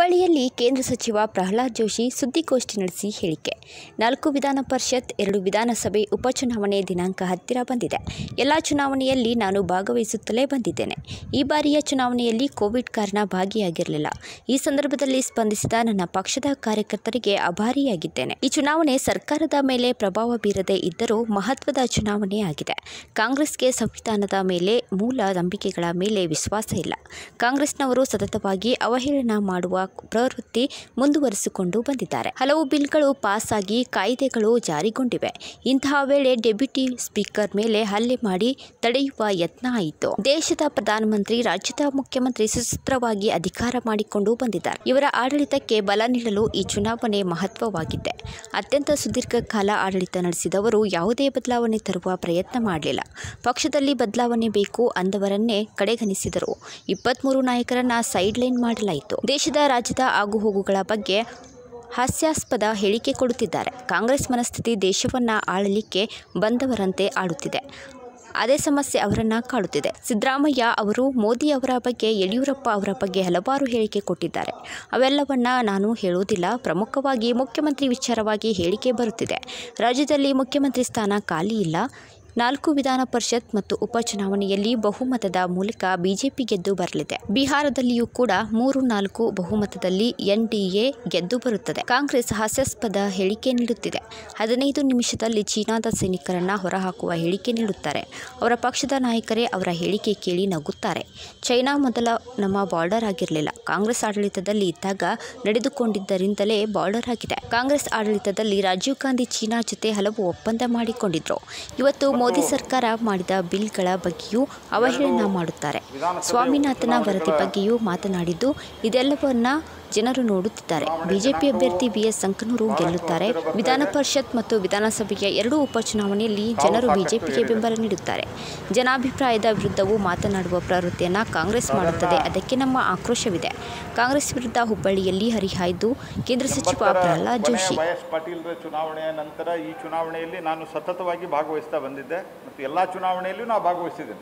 ಹುಬ್ಬಳ್ಳಿಯಲ್ಲಿ ಕೇಂದ್ರ ಸಚಿವ ಪ್ರಹ್ಲಾದ್ ಜೋಶಿ ಸುದ್ದಿಗೋಷ್ಠಿ ನಡೆಸಿ ಹೇಳಿಕೆ ನಾಲ್ಕು ವಿಧಾನ ಪರಿಷತ್ ಎರಡು ವಿಧಾನಸಭೆ ಉಪಚುನಾವಣೆ ದಿನಾಂಕ ಹತ್ತಿರ ಬಂದಿದೆ ಎಲ್ಲ ಚುನಾವಣೆಯಲ್ಲಿ ನಾನು ಭಾಗವಹಿಸುತ್ತಲೇ ಬಂದಿದ್ದೇನೆ ಈ ಬಾರಿಯ ಚುನಾವಣೆಯಲ್ಲಿ ಕೋವಿಡ್ ಕಾರಣ ಭಾಗಿಯಾಗಿರಲಿಲ್ಲ ಈ ಸಂದರ್ಭದಲ್ಲಿ ಸ್ಪಂದಿಸಿದ ನನ್ನ ಪಕ್ಷದ ಕಾರ್ಯಕರ್ತರಿಗೆ ಆಭಾರಿಯಾಗಿದ್ದೇನೆ ಈ ಚುನಾವಣೆ ಸರ್ಕಾರದ ಮೇಲೆ ಪ್ರಭಾವ ಬೀರದೇ ಇದ್ದರೂ ಮಹತ್ವದ ಚುನಾವಣೆ ಆಗಿದೆ ಕಾಂಗ್ರೆಸ್ಗೆ ಸಂವಿಧಾನದ ಮೇಲೆ ಮೂಲ ನಂಬಿಕೆಗಳ ಮೇಲೆ ವಿಶ್ವಾಸ ಇಲ್ಲ ಕಾಂಗ್ರೆಸ್ನವರು ಸತತವಾಗಿ ಅವಹೇಳನ ಮಾಡುವ ಪ್ರವೃತ್ತಿ ಮುಂದುವರಿಸಿಕೊಂಡು ಬಂದಿದ್ದಾರೆ ಹಲವು ಬಿಲ್ಗಳು ಪಾಸ್ ಆಗಿ ಕಾಯ್ದೆಗಳು ಜಾರಿಗೊಂಡಿವೆ ಇಂತಹ ವೇಳೆ ಡೆಪ್ಯೂಟಿ ಸ್ಪೀಕರ್ ಮೇಲೆ ಹಲ್ಲೆ ಮಾಡಿ ತಡೆಯುವ ಯತ್ನ ಆಯಿತು ದೇಶದ ಪ್ರಧಾನಮಂತ್ರಿ ರಾಜ್ಯದ ಮುಖ್ಯಮಂತ್ರಿ ಸುಸೂತ್ರವಾಗಿ ಅಧಿಕಾರ ಮಾಡಿಕೊಂಡು ಬಂದಿದ್ದಾರೆ ಇವರ ಆಡಳಿತಕ್ಕೆ ಬಲ ನೀಡಲು ಈ ಚುನಾವಣೆ ಮಹತ್ವವಾಗಿದೆ ಅತ್ಯಂತ ಸುದೀರ್ಘ ಕಾಲ ಆಡಳಿತ ನಡೆಸಿದವರು ಯಾವುದೇ ಬದಲಾವಣೆ ತರುವ ಪ್ರಯತ್ನ ಮಾಡಲಿಲ್ಲ ಪಕ್ಷದಲ್ಲಿ ಬದಲಾವಣೆ ಬೇಕು ಅಂದವರನ್ನೇ ಕಡೆಗಣಿಸಿದರು ಇಪ್ಪತ್ಮೂರು ನಾಯಕರನ್ನ ಸೈಡ್ ಲೈನ್ ಮಾಡಲಾಯಿತು ದೇಶದ ರಾಜ್ಯದ ಆಗುಹೋಗುಗಳ ಬಗ್ಗೆ ಹಾಸ್ಯಾಸ್ಪದ ಹೇಳಿಕೆ ಕೊಡುತ್ತಿದ್ದಾರೆ ಕಾಂಗ್ರೆಸ್ ಮನಸ್ಥಿತಿ ದೇಶವನ್ನ ಆಳಲಿಕ್ಕೆ ಬಂದವರಂತೆ ಆಡುತ್ತಿದೆ ಅದೇ ಸಮಸ್ಯೆ ಅವರನ್ನ ಕಾಡುತ್ತಿದೆ ಸಿದ್ದರಾಮಯ್ಯ ಅವರು ಮೋದಿ ಅವರ ಬಗ್ಗೆ ಯಡಿಯೂರಪ್ಪ ಅವರ ಬಗ್ಗೆ ಹಲವಾರು ಹೇಳಿಕೆ ಕೊಟ್ಟಿದ್ದಾರೆ ಅವೆಲ್ಲವನ್ನ ನಾನು ಹೇಳುವುದಿಲ್ಲ ಪ್ರಮುಖವಾಗಿ ಮುಖ್ಯಮಂತ್ರಿ ವಿಚಾರವಾಗಿ ಹೇಳಿಕೆ ಬರುತ್ತಿದೆ ರಾಜ್ಯದಲ್ಲಿ ಮುಖ್ಯಮಂತ್ರಿ ಸ್ಥಾನ ಖಾಲಿ ಇಲ್ಲ ನಾಲ್ಕು ವಿಧಾನ ಪರಿಷತ್ ಮತ್ತು ಉಪಚುನಾವಣೆಯಲ್ಲಿ ಬಹುಮತದ ಮೂಲಕ ಬಿಜೆಪಿ ಗೆದ್ದು ಬರಲಿದೆ ಬಿಹಾರದಲ್ಲಿಯೂ ಕೂಡ ಮೂರು ನಾಲ್ಕು ಬಹುಮತದಲ್ಲಿ ಎನ್ಡಿಎ ಗೆದ್ದು ಬರುತ್ತದೆ ಕಾಂಗ್ರೆಸ್ ಹಾಸ್ಯಾಸ್ಪದ ಹೇಳಿಕೆ ನೀಡುತ್ತಿದೆ ಹದಿನೈದು ನಿಮಿಷದಲ್ಲಿ ಚೀನಾದ ಸೈನಿಕರನ್ನ ಹೊರಹಾಕುವ ಹೇಳಿಕೆ ನೀಡುತ್ತಾರೆ ಅವರ ಪಕ್ಷದ ನಾಯಕರೇ ಅವರ ಹೇಳಿಕೆ ಕೇಳಿ ನಗುತ್ತಾರೆ ಚೈನಾ ಮೊದಲ ನಮ್ಮ ಬಾರ್ಡರ್ ಆಗಿರಲಿಲ್ಲ ಕಾಂಗ್ರೆಸ್ ಆಡಳಿತದಲ್ಲಿ ಇದ್ದಾಗ ನಡೆದುಕೊಂಡಿದ್ದರಿಂದಲೇ ಬಾರ್ಡರ್ ಆಗಿದೆ ಕಾಂಗ್ರೆಸ್ ಆಡಳಿತದಲ್ಲಿ ರಾಜೀವ್ ಗಾಂಧಿ ಚೀನಾ ಜೊತೆ ಹಲವು ಒಪ್ಪಂದ ಮಾಡಿಕೊಂಡಿದ್ರು ಇವತ್ತು ಮೋದಿ ಸರ್ಕಾರ ಮಾಡಿದ ಬಿಲ್ಗಳ ಬಗ್ಗೆಯೂ ಅವಹೇಳನ ಮಾಡುತ್ತಾರೆ ಸ್ವಾಮಿನಾಥನ ವರದಿ ಬಗ್ಗೆಯೂ ಮಾತನಾಡಿದ್ದು ಇದೆಲ್ಲವನ್ನ ಜನರು ನೋಡುತ್ತಿದ್ದಾರೆ ಬಿಜೆಪಿ ಅಭ್ಯರ್ಥಿ ಬಿಎಸ್ ಸಂಕನೂರು ಗೆಲ್ಲುತ್ತಾರೆ ವಿಧಾನ ಪರಿಷತ್ ಮತ್ತು ವಿಧಾನಸಭೆಯ ಎರಡೂ ಉಪಚುನಾವಣೆಯಲ್ಲಿ ಜನರು ಬಿಜೆಪಿಗೆ ಬೆಂಬಲ ನೀಡುತ್ತಾರೆ ಜನಾಭಿಪ್ರಾಯದ ವಿರುದ್ಧವೂ ಮಾತನಾಡುವ ಪ್ರವೃತ್ತಿಯನ್ನು ಕಾಂಗ್ರೆಸ್ ಮಾಡುತ್ತದೆ ಅದಕ್ಕೆ ನಮ್ಮ ಆಕ್ರೋಶವಿದೆ ಕಾಂಗ್ರೆಸ್ ವಿರುದ್ಧ ಹುಬ್ಬಳ್ಳಿಯಲ್ಲಿ ಹರಿಹಾಯ್ದು ಕೇಂದ್ರ ಸಚಿವ ಪ್ರಹ್ಲಾದ್ ಜೋಶಿ ವೈ ಎಸ್ ಪಾಟೀಲ್ರ ಚುನಾವಣೆಯ ನಂತರ ಈ ಚುನಾವಣೆಯಲ್ಲಿ ನಾನು ಸತತವಾಗಿ ಭಾಗವಹಿಸ್ತಾ ಬಂದಿದ್ದೆ ಮತ್ತು ಎಲ್ಲ ಚುನಾವಣೆಯಲ್ಲಿಯೂ ನಾವು ಭಾಗವಹಿಸಿದ್ದೇನೆ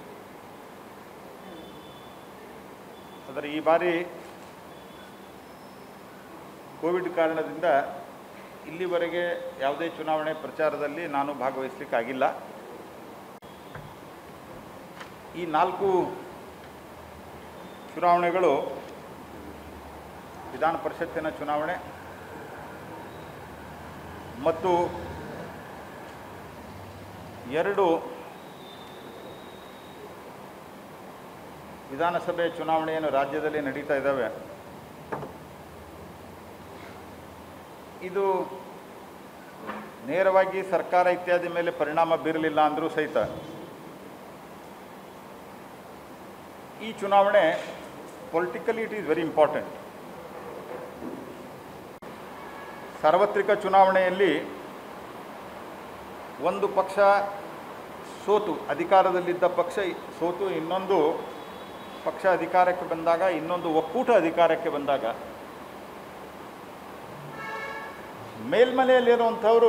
ಆದರೆ ಈ ಬಾರಿ ಕೋವಿಡ್ ಕಾರಣದಿಂದ ಇಲ್ಲಿವರೆಗೆ ಯಾವುದೇ ಚುನಾವಣೆ ಪ್ರಚಾರದಲ್ಲಿ ನಾನು ಭಾಗವಹಿಸಲಿಕ್ಕಾಗಿಲ್ಲ ಈ ನಾಲ್ಕು ಚುನಾವಣೆಗಳು ವಿಧಾನ ಪರಿಷತ್ತಿನ ಚುನಾವಣೆ ಮತ್ತು ಎರಡು ವಿಧಾನಸಭೆ ಚುನಾವಣೆಯನ್ನು ರಾಜ್ಯದಲ್ಲಿ ನಡೀತಾ ಇದ್ದಾವೆ ಇದು ನೇರವಾಗಿ ಸರ್ಕಾರ ಇತ್ಯಾದಿ ಮೇಲೆ ಪರಿಣಾಮ ಬೀರಲಿಲ್ಲ ಅಂದರೂ ಸಹಿತ ಈ ಚುನಾವಣೆ politically it is very important ಸಾರ್ವತ್ರಿಕ ಚುನಾವಣೆಯಲ್ಲಿ ಒಂದು ಪಕ್ಷ ಸೋತು ಅಧಿಕಾರದಲ್ಲಿದ್ದ ಪಕ್ಷ ಸೋತು ಇನ್ನೊಂದು ಪಕ್ಷ ಅಧಿಕಾರಕ್ಕೆ ಬಂದಾಗ ಇನ್ನೊಂದು ಒಕ್ಕೂಟ ಅಧಿಕಾರಕ್ಕೆ ಬಂದಾಗ ಮೇಲ್ಮನೆಯಲ್ಲಿರುವಂಥವರು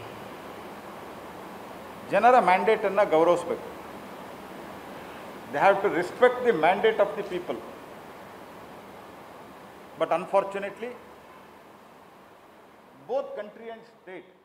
ಜನರ ಮ್ಯಾಂಡೇಟನ್ನು ಗೌರವಿಸಬೇಕು they have to respect the mandate of the people but unfortunately both country and state